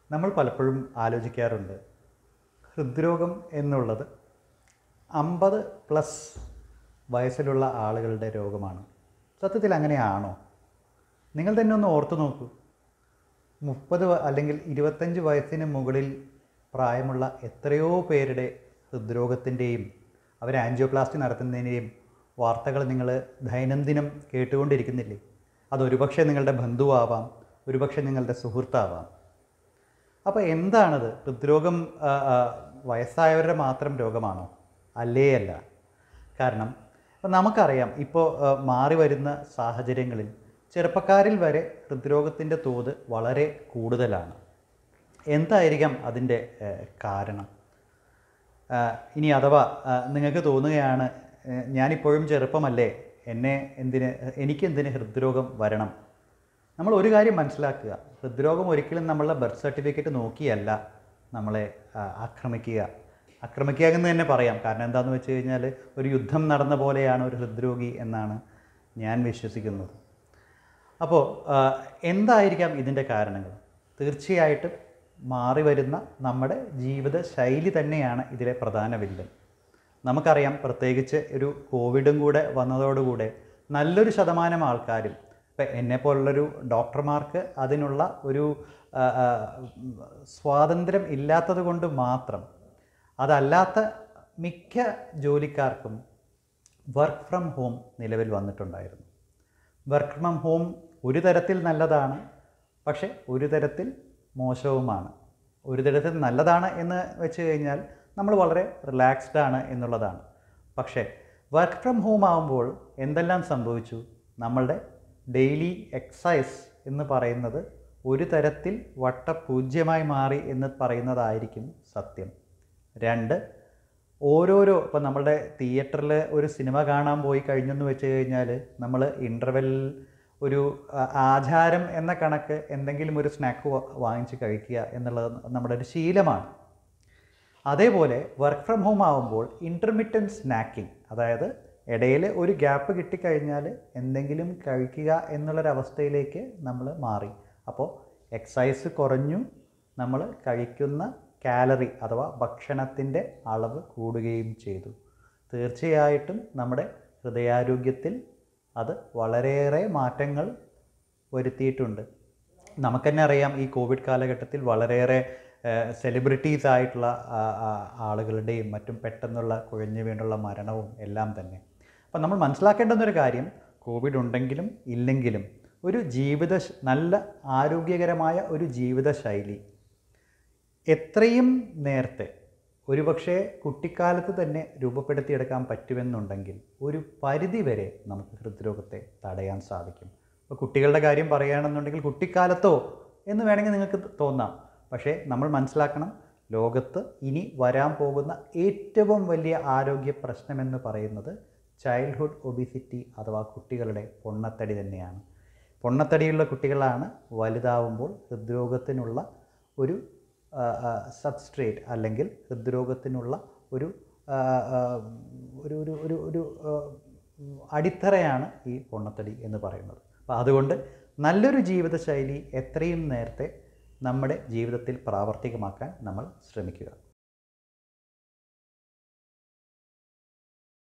നമ്മൾ പലപ്പോഴും ആലോചിക്കാറുണ്ട് ഹൃദ്രോഗം എന്നുള്ളത് അമ്പത് പ്ലസ് വയസ്സിലുള്ള ആളുകളുടെ രോഗമാണ് സത്യത്തിൽ അങ്ങനെയാണോ നിങ്ങൾ തന്നെ ഒന്ന് ഓർത്തു നോക്കൂ മുപ്പത് വ- അല്ലെങ്കിൽ ഇരുപത്തഞ്ച് വയസ്സിന് മുകളിൽ പ്രായമുള്ള എത്രയോ പേരുടെ ഹൃദ്രോഗത്തിൻ്റെയും അവർ ആൻജിയോപ്ലാസ്റ്റി നടത്തുന്നതിൻ്റെയും വാർത്തകൾ നിങ്ങൾ ദൈനംദിനം കേട്ടുകൊണ്ടിരിക്കുന്നില്ലേ അതൊരുപക്ഷെ നിങ്ങളുടെ ബന്ധുവാവാം ഒരുപക്ഷെ നിങ്ങളുടെ സുഹൃത്താവാം അപ്പോൾ എന്താണത് ഹൃദ്രോഗം ആ, ആ, വയസ്സായവരുടെ മാത്രം രോഗമാണോ അല്ലേ അല്ല കാരണം ഇപ്പം നമുക്കറിയാം ഇപ്പോൾ ആ, മാറി വരുന്ന സാഹചര്യങ്ങളിൽ ചെറുപ്പക്കാരിൽ വരെ ഹൃദ്രോഗത്തിൻ്റെ തോത് വളരെ കൂടുതലാണ് എന്തായിരിക്കാം അതിൻ്റെ ഏ, കാരണം ആ, ഇനി അഥവാ ആ, നിങ്ങൾക്ക് തോന്നുകയാണ് ഏ, ഞാനിപ്പോഴും ചെറുപ്പമല്ലേ എന്നെ എന്തിന് എനിക്കെന്തിന് ഹൃദ്രോഗം വരണം നമ്മൾ ഒരു കാര്യം മനസ്സിലാക്കുക ഹൃദ്രോഗം ഒരിക്കലും നമ്മളുടെ ബർത്ത് സർട്ടിഫിക്കറ്റ് നോക്കിയല്ല നമ്മളെ ആ, ആക്രമിക്കുക ആക്രമിക്കുക എന്ന് തന്നെ പറയാം കാരണം എന്താണെന്ന് വെച്ച് കഴിഞ്ഞാൽ ഒരു യുദ്ധം നടന്ന പോലെയാണ് ഒരു ഹൃദ്രോഗി എന്നാണ് ഞാൻ വിശ്വസിക്കുന്നത് അപ്പോൾ ആ, എന്തായിരിക്കാം ഇതിൻ്റെ കാരണങ്ങൾ തീർച്ചയായിട്ടും മാറി വരുന്ന നമ്മുടെ ജീവിത ശൈലി തന്നെയാണ് ഇതിലെ പ്രധാന വില്ലൻ നമുക്കറിയാം പ്രത്യേകിച്ച് ഒരു കോവിഡും കൂടെ വന്നതോടുകൂടെ നല്ലൊരു ശതമാനം ആൾക്കാരും ഇപ്പം എന്നെപ്പോലുള്ളൊരു ഡോക്ടർമാർക്ക് അതിനുള്ള ഒരു ആ, ആ, സ്വാതന്ത്ര്യം ഇല്ലാത്തത് കൊണ്ട് മാത്രം അതല്ലാത്ത മിക്ക ജോലിക്കാർക്കും വർക്ക് ഫ്രം ഹോം നിലവിൽ വന്നിട്ടുണ്ടായിരുന്നു വർക്ക് ഫ്രം ഹോം ഒരു തരത്തിൽ നല്ലതാണ് പക്ഷേ ഒരു തരത്തിൽ മോശവുമാണ് ഒരു തരത്തിൽ നല്ലതാണ് എന്ന് വെച്ച് കഴിഞ്ഞാൽ നമ്മൾ വളരെ റിലാക്സ്ഡ് ആണ് എന്നുള്ളതാണ് പക്ഷേ വർക്ക് ഫ്രം ഹോം ആകുമ്പോൾ എന്തെല്ലാം സംഭവിച്ചു നമ്മളുടെ ഡെയിലി എക്സസൈസ് എന്ന് പറയുന്നത് ഒരു തരത്തിൽ വട്ടപൂജ്യമായി മാറി എന്ന് പറയുന്നതായിരിക്കും സത്യം രണ്ട് ഓരോരോ ഇപ്പം നമ്മളുടെ തിയേറ്ററിൽ ഒരു സിനിമ കാണാൻ പോയി കഴിഞ്ഞെന്ന് വെച്ച് കഴിഞ്ഞാൽ നമ്മൾ ഇൻ്റർവെൽ ഒരു ആ, ആചാരം എന്ന കണക്ക് എന്തെങ്കിലും ഒരു സ്നാക്ക് വാങ്ങിച്ച് കഴിക്കുക എന്നുള്ളത് നമ്മുടെ ഒരു ശീലമാണ് അതേപോലെ വർക്ക് ഫ്രം ഹോം ആകുമ്പോൾ ഇൻ്റർമീഡിയൻറ്റ് സ്നാക്കിംഗ് അതായത് ഇടയിൽ ഒരു ഗ്യാപ്പ് കിട്ടിക്കഴിഞ്ഞാൽ എന്തെങ്കിലും കഴിക്കുക എന്നുള്ളൊരവസ്ഥയിലേക്ക് നമ്മൾ മാറി അപ്പോൾ എക്സസൈസ് കുറഞ്ഞു നമ്മൾ കഴിക്കുന്ന കാലറി അഥവാ ഭക്ഷണത്തിൻ്റെ അളവ് കൂടുകയും ചെയ്തു തീർച്ചയായിട്ടും നമ്മുടെ ഹൃദയാരോഗ്യത്തിൽ അത് വളരെയേറെ മാറ്റങ്ങൾ വരുത്തിയിട്ടുണ്ട് നമുക്ക് തന്നെ അറിയാം ഈ കോവിഡ് കാലഘട്ടത്തിൽ വളരെയേറെ സെലിബ്രിറ്റീസ് ആയിട്ടുള്ള ആ, ആ, ആളുകളുടെയും മറ്റും പെട്ടെന്നുള്ള കുഴഞ്ഞു വീണുള്ള മരണവും എല്ലാം തന്നെ അപ്പം നമ്മൾ മനസ്സിലാക്കേണ്ടുന്ന ഒരു കാര്യം കോവിഡ് ഉണ്ടെങ്കിലും ഇല്ലെങ്കിലും ഒരു ജീവിത ശ- നല്ല ആരോഗ്യകരമായ ഒരു ജീവിതശൈലി എത്രയും നേരത്തെ ഒരുപക്ഷെ കുട്ടിക്കാലത്ത് തന്നെ രൂപപ്പെടുത്തിയെടുക്കാൻ പറ്റുമെന്നുണ്ടെങ്കിൽ ഒരു പരിധി വരെ നമുക്ക് ഹൃദ്രോഗത്തെ തടയാൻ സാധിക്കും ഇപ്പോൾ കുട്ടികളുടെ കാര്യം പറയുകയാണെന്നുണ്ടെങ്കിൽ കുട്ടിക്കാലത്തോ എന്ന് വേണമെങ്കിൽ നിങ്ങൾക്ക് തോന്നാം പക്ഷേ നമ്മൾ മനസ്സിലാക്കണം ലോകത്ത് ഇനി വരാൻ പോകുന്ന ഏറ്റവും വലിയ ആരോഗ്യ പ്രശ്നമെന്ന് പറയുന്നത് ചൈൽഡ്ഹുഡ് ഒബിസിറ്റി അഥവാ കുട്ടികളുടെ പൊണ്ണത്തടി തന്നെയാണ് പൊണ്ണത്തടിയുള്ള കുട്ടികളാണ് വലുതാവുമ്പോൾ ഹൃദ്രോഗത്തിനുള്ള ഒരു സബ്സ്ട്രേറ്റ് അല്ലെങ്കിൽ ഹൃദ്രോഗത്തിനുള്ള ഒരു ആ, ആ, ഒരു ഒരു ഒരു ഒരു ആ, അടിത്തറയാണ് ഈ പൊണ്ണത്തടി എന്ന് പറയുന്നത് അപ്പോൾ അതുകൊണ്ട് നല്ലൊരു ജീവിതശൈലി എത്രയും നേരത്തെ നമ്മുടെ ജീവിതത്തിൽ പ്രാവർത്തികമാക്കാൻ നമ്മൾ ശ്രമിക്കുക